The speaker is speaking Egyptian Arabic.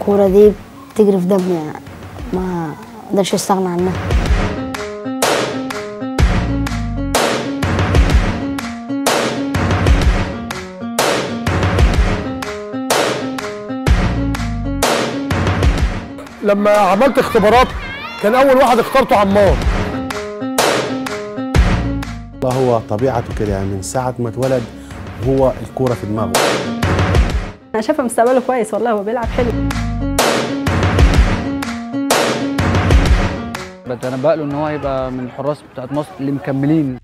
الكورة دي بتجري في دمي يعني ما اقدرش استغنى عنها لما عملت اختبارات كان اول واحد اخترته عمار الله هو طبيعته كده يعني من ساعة ما اتولد هو الكورة في دماغه انا شايفه مستقبله كويس والله هو بيلعب حلو بتنبأ له ان هو هيبقى من الحراس بتاعت مصر اللي مكملين